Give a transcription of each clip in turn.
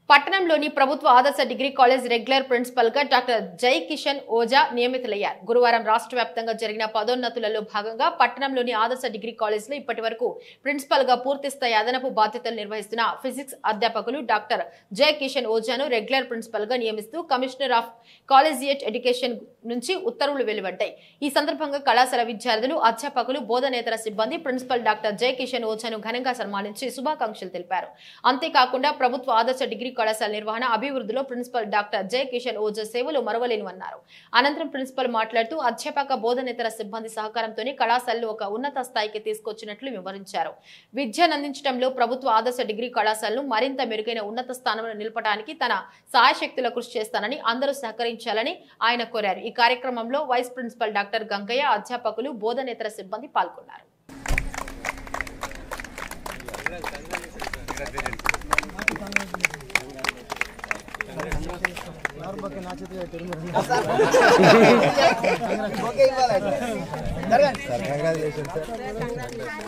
పట్టణంలోని ప్రభుత్వ ఆదర్శ డిగ్రీ కాలేజ్ రెగ్యులర్ ప్రిన్సిపల్ గా డాక్టర్ జై కిషన్ ఓజా నియమితులయ్యారు గురువారం రాష్ట్ర వ్యాప్తంగా జరిగిన పదోన్నతులలో భాగంగా పట్టణంలోని ఆదర్శ డిగ్రీ కాలేజ్ లో ఇప్పటి వరకు ప్రిన్సిపల్ గా పూర్తి స్థాయి అదనపు బాధ్యతలు నిర్వహిస్తున్న ఫిజిక్స్ అధ్యాపకులు doctor Jai Kishan ఓజాను regular principal గా నియమిస్తూ కమిషనర్ ఆఫ్ కాలేజియేట్ ఎడ్యుకేషన్ నుంచి ఉత్తర్వులు వెలువడ్డాయి ఈ సందర్భంగా కళాశాల విద్యార్థులు అధ్యాపకులు బోధనేతర సిబ్బంది ప్రిన్సిపల్ డాక్టర్ జై కిషన్ ఓజాను ఘనంగా సన్మానించి శుభాకాంక్షలు తెలిపారు అంతేకాకుండా ప్రభుత్వ ఆదర్శ డిగ్రీ కళాశాల నిర్వహణ అభివృద్ధిలో ప్రిన్సిపల్ డాక్టర్ జై కిషన్ ఓజా సేవలు మరవలేనివన్నారు అనంతరం ప్రిన్సిపల్ మాట్లాడుతూ అధ్యాపక బోధనేతర సిబ్బంది సహకారంతోనే కళాశాలను ఒక ఉన్నత స్థాయికి తీసుకొచ్చినట్లు వివరించారు విద్యను అందించడంలో ప్రభుత్వ ఆదర్శ డిగ్రీ కళాశాలను మరింత మెరుగైన ఉన్నత స్థానంలో నిలపడానికి తన సాయశక్తుల కృషి చేస్తానని అందరూ సహకరించాలని ఆయన కోరారు ఈ కార్యక్రమంలో వైస్ ప్రిన్సిపల్ డాక్టర్ గంగయ్య అధ్యాపకులు బోధనేతర సిబ్బంది పాల్గొన్నారు ಯಾರ ಬಗ್ಗೆ ನಾಚಿಕೆ ಹೇಳ್ತೀರಿ మీరు? Sir congratulation sir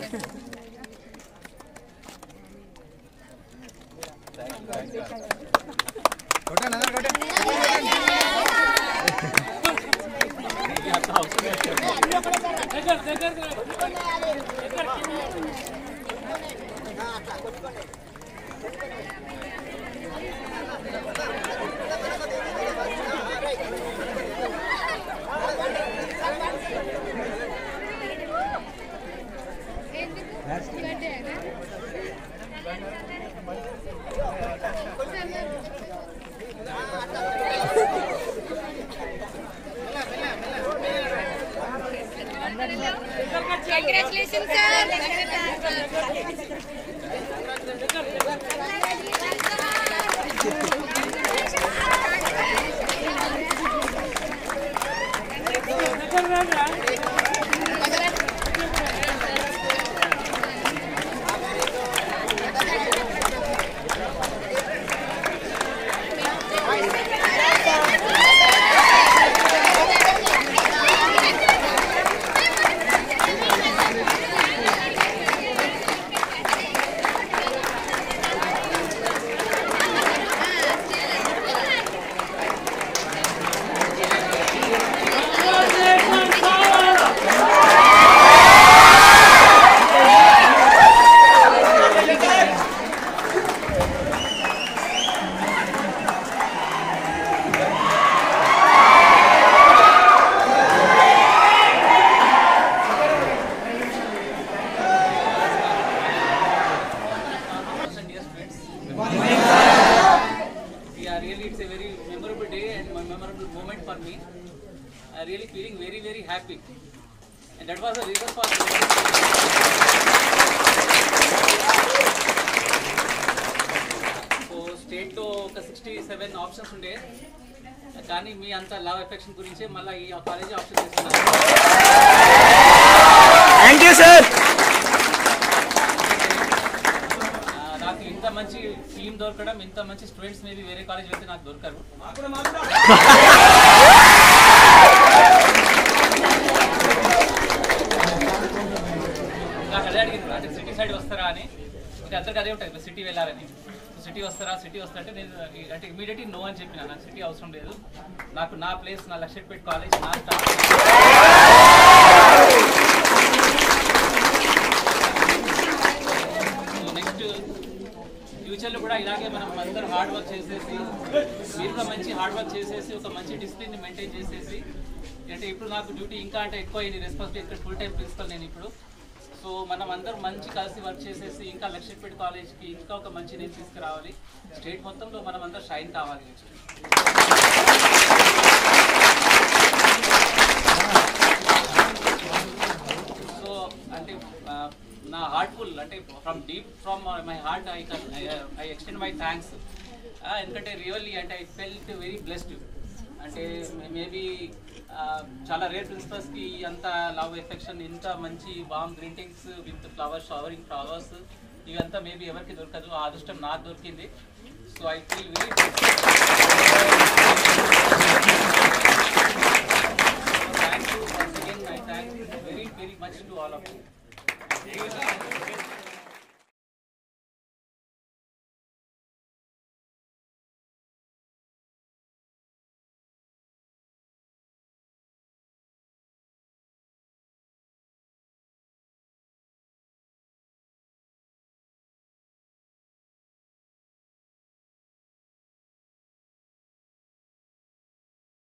Congratulations, sir. dear friends. Yeah, really, it's a very memorable day and a memorable moment for me. I really feeling very, very happy. And that was the reason for. So స్టేట్లో ఒక sixty seven options ఉండే కానీ మీ అంత love affection గురించే మళ్ళీ ఈ college option తీసుకున్నారు thank you sir ఆ, నాకు ఇంత మంచి టీం దొరకడం ఇంత మంచి స్టూడెంట్స్ మేబీ వేరే కాలేజ్ వెళ్తే నాకు దొరకరు నాకు అదే అడిగింది అంటే సిటీ సైడ్ వస్తారా అని అంటే అందరికి అదే ఉంటుంది సిటీ వెళ్ళాలని సిటీ వస్తారా సిటీ వస్తారంటే నేను అంటే ఇమీడియట్లీ నో అని చెప్పిన నాకు సిటీ అవసరం లేదు నాకు నా ప్లేస్ నా లక్ష్యపేట కాలేజ్ నా స్టాఫ్ నెక్స్ట్ ఫ్యూచర్లో కూడా ఇలాగే మనం అందరూ హార్డ్ వర్క్ చేసేసి మీరు కూడా మంచి హార్డ్ వర్క్ చేసేసి ఒక మంచి డిసిప్లిన్ మెయింటైన్ చేసేసి అంటే ఇప్పుడు నాకు డ్యూటీ ఇంకా అంటే ఎక్కువ అయింది రెస్పాన్సిబిలిటీ ఇక్కడ ఫుల్ టైం ప్రిన్సిపల్ నేను ఇప్పుడు సో మనం అందరం మంచి కలిసి వర్క్ చేసేసి ఇంకా లక్ష్మీపేట కాలేజ్కి ఇంకా ఒక మంచి నేను తీసుకురావాలి స్టేట్ మొత్తంలో మనం అందరూ షైన్ కావాలి నెక్స్ట్ సో అంటే ఆ, నా హార్ట్ఫుల్ అంటే from deep from my heart I I extend my thanks ఎందుకంటే రియల్లీ అంటే ఐ ఫెల్ట్ వెరీ బ్లెస్డ్ అంటే మేబీ చాలా రేర్ ప్రిన్సిపల్స్కి అంత లవ్ ఎఫెక్షన్ ఇంత మంచి warm greetings with flowers showering flowers ఇవంతా మేబీ ఎవరికి దొరకదు ఆ అదృష్టం నాకు దొరికింది సో ఐ ఫీల్ వెరీ